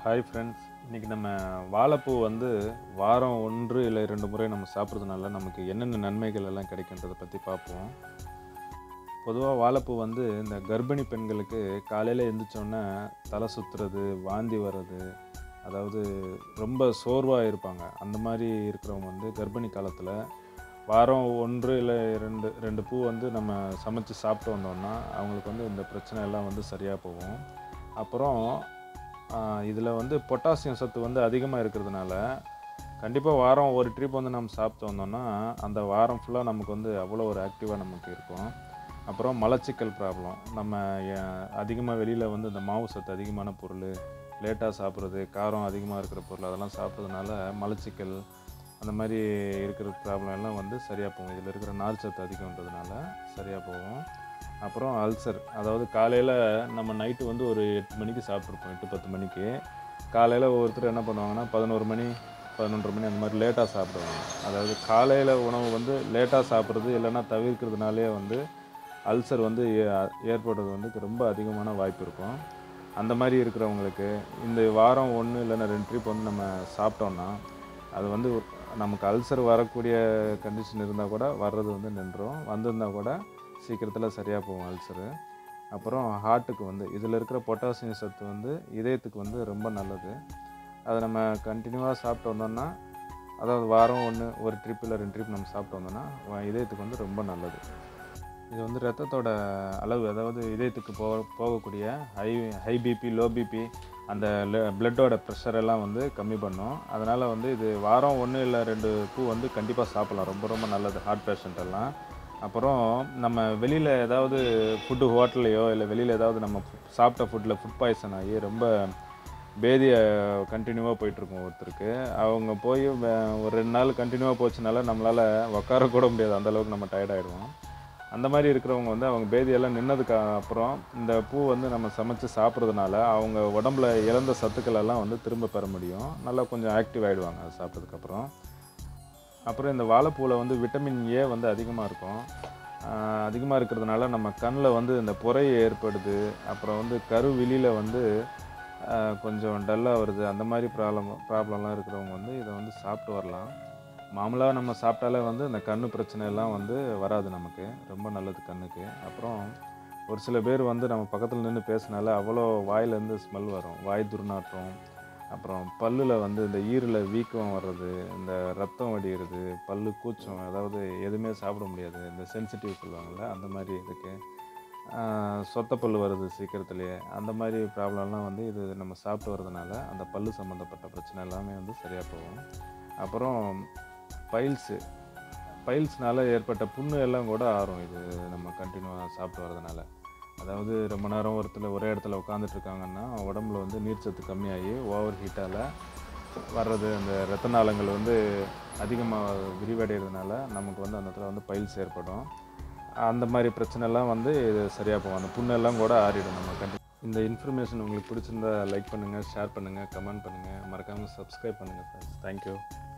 hi friends இன்றைக்கி நம்ம வாழைப்பூ வந்து வாரம் ஒன்று இல்லை ரெண்டு முறை நம்ம சாப்பிட்றதுனால நமக்கு என்னென்ன நன்மைகள் எல்லாம் கிடைக்கின்றதை பற்றி பார்ப்போம் பொதுவாக வாழைப்பூ வந்து இந்த கர்ப்பிணி பெண்களுக்கு காலையில் எழுந்திரிச்சோன்னே தலை சுற்றுறது வாந்தி வர்றது அதாவது ரொம்ப சோர்வாக இருப்பாங்க அந்த மாதிரி இருக்கிறவங்க வந்து கர்ப்பிணி காலத்தில் வாரம் ஒன்று இல்லை ரெண்டு ரெண்டு பூ வந்து நம்ம சமைச்சு சாப்பிட்டு வந்தோம்னா அவங்களுக்கு வந்து இந்த பிரச்சனை எல்லாம் வந்து சரியாக போகும் அப்புறம் இதில் வந்து பொட்டாசியம் சத்து வந்து அதிகமாக இருக்கிறதுனால கண்டிப்பாக வாரம் ஒரு ட்ரிப் வந்து நம்ம சாப்பிட்டு வந்தோம்னா அந்த வாரம் ஃபுல்லாக நமக்கு வந்து அவ்வளோ ஒரு ஆக்டிவாக நமக்கு இருக்கும் அப்புறம் மலச்சிக்கல் ப்ராப்ளம் நம்ம அதிகமாக வெளியில் வந்து இந்த மாவு சத்து அதிகமான பொருள் லேட்டாக சாப்பிட்றது காரம் அதிகமாக இருக்கிற பொருள் அதெல்லாம் சாப்பிட்றதுனால மலச்சிக்கல் அந்த மாதிரி இருக்கிற ப்ராப்ளம் எல்லாம் வந்து சரியாக போகும் இதில் இருக்கிற நார் சத்து அதிகம்ன்றதுனால சரியாக போகும் அப்புறம் அல்சர் அதாவது காலையில் நம்ம நைட்டு வந்து ஒரு எட்டு மணிக்கு சாப்பிட்ருப்போம் எட்டு பத்து மணிக்கு காலையில் ஒவ்வொருத்தர் என்ன பண்ணுவாங்கன்னா பதினோரு மணி பதினொன்றரை மணி அந்த மாதிரி லேட்டாக சாப்பிடுவாங்க அதாவது காலையில் உணவு வந்து லேட்டாக சாப்பிட்றது இல்லைன்னா தவிர்க்கிறதுனாலே வந்து அல்சர் வந்து ஏ- ஏற்படுறது வந்து ரொம்ப அதிகமான வாய்ப்பு இருக்கும் அந்த மாதிரி இருக்கிறவங்களுக்கு இந்த வாரம் ஒன்று இல்லைன்னா ரெண்டு ட்ரிப் வந்து நம்ம சாப்பிட்டோம்னா அது வந்து நமக்கு அல்சர் வரக்கூடிய கண்டிஷன் இருந்தால் கூட வர்றது வந்து நின்றோம் வந்திருந்தால் கூட சீக்கிரத்தில் சரியாக போகும் அல்சரு அப்புறம் ஹார்ட்டுக்கு வந்து இதில் இருக்கிற பொட்டாசியம் சத்து வந்து இதயத்துக்கு வந்து ரொம்ப நல்லது அதை நம்ம கண்டினியூவாக சாப்பிட்டு வந்தோம்னா அதாவது வாரம் ஒன்று ஒரு ட்ரிப் இல்லை ரெண்டு ட்ரிப் நம்ம சாப்பிட்டு வந்தோம்னா வ- இதயத்துக்கு வந்து ரொம்ப நல்லது இது வந்து ரத்தத்தோட அளவு அதாவது இதயத்துக்கு போக போகக்கூடிய high high BP low BP அந்த பிளட்டோட ப்ரெஷர் எல்லாம் வந்து கம்மி பண்ணும் அதனால் வந்து இது வாரம் ஒன்று இல்லை ரெண்டு பூ வந்து கண்டிப்பாக சாப்பிடலாம் ரொம்ப ரொம்ப நல்லது ஹார்ட் பேஷண்ட் எல்லாம் அப்புறம் நம்ம வெளியில் ஏதாவது ஃபுட்டு ஹோட்டல்லையோ இல்லை வெளியில் ஏதாவது நம்ம சாப்பிட்ட ஃபுட்டில் ஃபுட் பாய்சன் ஆகி ரொம்ப பேதியை கண்டினியூவாக போயிட்டுருக்கும் ஒருத்தருக்கு அவங்க போய் வே- ஒரு ரெண்டு நாள் கண்டினியூவாக போச்சுனால நம்மளால் உட்கார கூட முடியாது அந்த அளவுக்கு நம்ம tired ஆயிடுவோம் அந்த மாதிரி இருக்கிறவங்க வந்து அவங்க பேதியெல்லாம் நின்னதுக்கு அப்புறம் இந்த பூ வந்து நம்ம சமைச்சு சாப்பிட்றதுனால அவங்க உடம்புல இழந்த சத்துக்கள் எல்லாம் வந்து திரும்ப பெற முடியும் நல்லா கொஞ்சம் ஆக்டிவ் ஆகிடுவாங்க அது சாப்பிட்டதுக்கப்புறம் அப்புறம் இந்த வாழைப்பூவில் வந்து விட்டமின் ஏ வந்து அதிகமாக இருக்கும் அதிகமாக இருக்கிறதுனால நம்ம கண்ணில் வந்து இந்த புரை ஏற்படுது அப்புறம் வந்து கருவிழியில் வந்து ஆஹ், கொஞ்சம் டல்லாக வருது அந்த மாதிரி ப்ராப்ளம் ப்ராப்ளம்லாம் இருக்கிறவங்க வந்து இதை வந்து சாப்பிட்டு வரலாம் மாமூலாக நம்ம சாப்பிட்டாலே வந்து இந்த கண்ணு பிரச்சனை எல்லாம் வந்து வராது நமக்கு ரொம்ப நல்லது கண்ணுக்கு அப்புறம் ஒரு சில பேர் வந்து நம்ம பக்கத்தில் நின்று பேசினால அவ்வளோ வாயிலேருந்து ஸ்மெல் வரும் வாய் துர்நாற்றம் அப்புறம் பல்லில் வந்து இந்த ஈரில் வீக்கம் வர்றது இந்த ரத்தம் வடிகிறது பல்லு கூச்சம் அதாவது எதுவுமே சாப்பிட முடியாது இந்த சென்சிட்டிவ் சொல்லுவாங்கள்ல அந்த மாதிரி இதுக்கு ஆஹ் சொத்த பல்லு வருது சீக்கிரத்துலேயே அந்த மாதிரி ப்ராப்ளம்லாம் வந்து இது நம்ம சாப்பிட்டு வரதுனால அந்த பல்லு சம்மந்தப்பட்ட பிரச்சனை எல்லாமே வந்து சரியாக போகும் அப்புறம் பைல்ஸு பைல்ஸ்னால ஏற்பட்ட புண்ணு எல்லாம் கூட ஆறும் இது நம்ம கண்டினியூவாக சாப்பிட்டு வரதுனால அதாவது ரொம்ப நேரம் ஒருத்தர் ஒரே இடத்துல உட்காந்துட்டு இருக்காங்கன்னா உடம்புல வந்து நீர்ச்சத்து கம்மியாகி ஓவர் ஹீட்டால் வர்றது அந்த ரத்த நாளங்கள் வந்து அதிகமாக விரிவடைகிறதுனால நமக்கு வந்து அந்த இடத்துல வந்து பைல்ஸ் ஏற்படும் அந்த மாதிரி பிரச்சனைலாம் வந்து இது சரியாக போகும் அந்த புண்ணெல்லாம் கூட ஆறிடும் நம்ம கண்டி இந்த இன்ஃபர்மேஷன் உங்களுக்கு பிடிச்சிருந்தா லைக் பண்ணுங்கள் ஷேர் பண்ணுங்கள் கமெண்ட் பண்ணுங்கள் மறக்காமல் சப்ஸ்கிரைப் பண்ணுங்கள் ஃப்ரெண்ட்ஸ் தேங்க்யூ